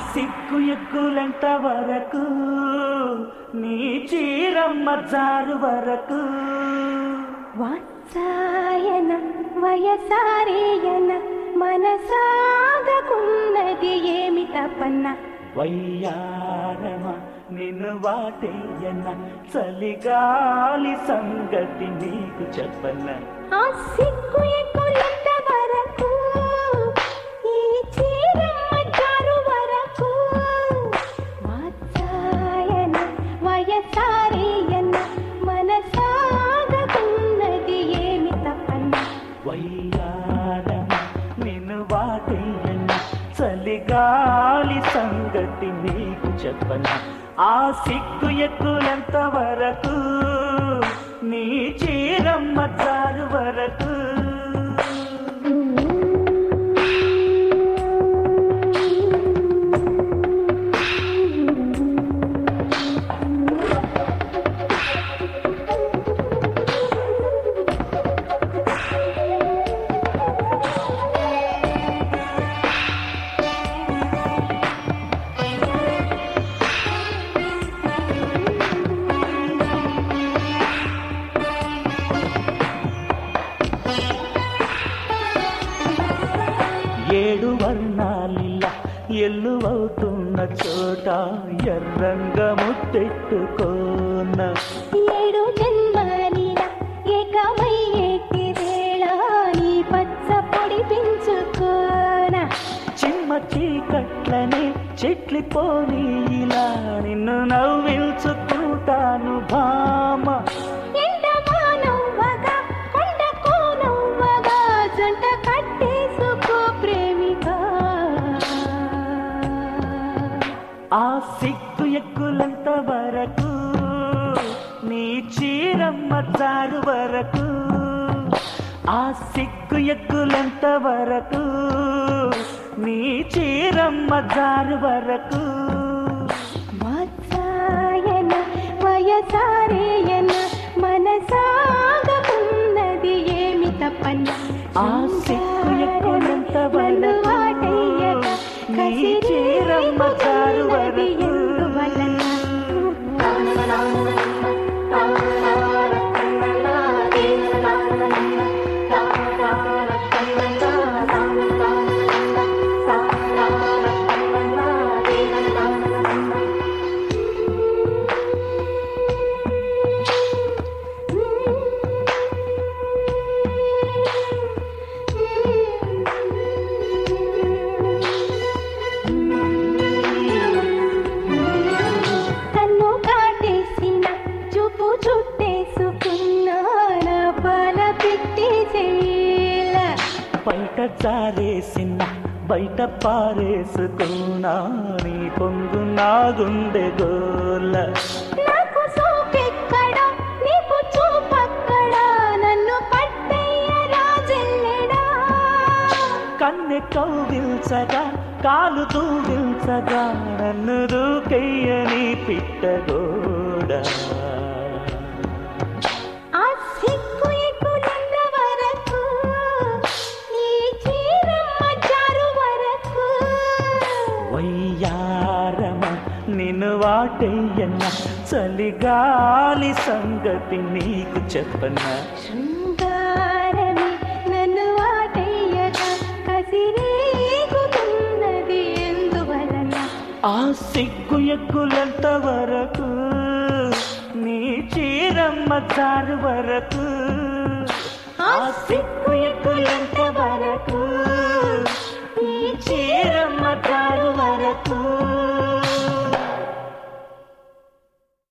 సిగ్గు ఎక్కులెంత వరకు నీ చీరమ్మ జారు వరకు వాత్సాయన వయసారేయన మనసాగకున్నది ఏమి తపన్న వయ్యారమ నిన్ను వాటేయన్న చలిగాలి సంగతి నీకు చెప్పన్న ఆ సిగ్గు ఎక్కులంత వరకు ఈ చీరమ్మ జారు వరకు వాత్సాయన వయసారేయన మనసాగకున్నది ఏమి తపన్న వయ్యారమ నిన్ను వాటేయన్న చలిగాలి సంగతి నీకు చెప్పన్న ఆ సిగ్గు ఎక్కులంత వరకు నీ చీరమ్మ జారు వరకు ఏడు వర్ణాలిలా ఎల్లువవుతున్న చోట ఎర్రంగా ముద్దెట్టుకోన ఏడు జన్మలిన ఏకమయ్యేటి వేళ నీ పచ్చ పొడి పెంచుకోన చిమ్మ చీకట్లనే చెట్లిపోని ఇలా నిన్ను నవ్వించుకుంటాను భామ ఎండమానవ్వగా కొండకు నవ్వగా జంట కట్టేసుకో ప్రేమిక ఆ సిగ్గు ఎక్కులంత వరకు నీ చీరమ్మ చారు వరకు ఆ సిగ్గు ఎక్కులంత వరకు నీ చీరమ్మ జారు వరకు వాత్సాయన వయసారేయన మనసాగకున్నది ఏమి తప్పన్న ఆ సిగ్గు ఎక్కులంత నన్ను వరకు వాటయ్యక నీ చీరమ్మ చారు కసిరేగుతున్నది వరకు ఎందువలన కన్ను కాటేసిన చూపు చుట్టేసుకున్న నా పాల పెట్టి చేల బయట జారేసిన బయట పారేసుకున్నా నీ పొంగు నా గుండె గోల నాకు చూపెక్కడ నీకు చూపక్కడ నన్ను పట్టయ్య రాజెల్లెడా కన్నె కౌగిల్చగా కాలు దూవిల్చగా నన్ను దూకెయ్యని పిట్టగోడ ఆ సిగ్గు ఎక్కులంత వరకు ఈ చీరమ్మ జారు వరకు వయ్యారమ నిన్ను వాటయ్యన్న చలిగాలి సంగతి నీకు చెప్పన్నా శృంగారమే నన్ను వాటయ్యగా కసిరేగుతున్నది ఎందువలన ఆ సిగ్గు ఎక్కులంత వరకు నీ చీరమ్మ చారు వరకు ఆ సిగ్గు ఎక్కులంత వరకు నీ చీరమ్మ చారు వరకు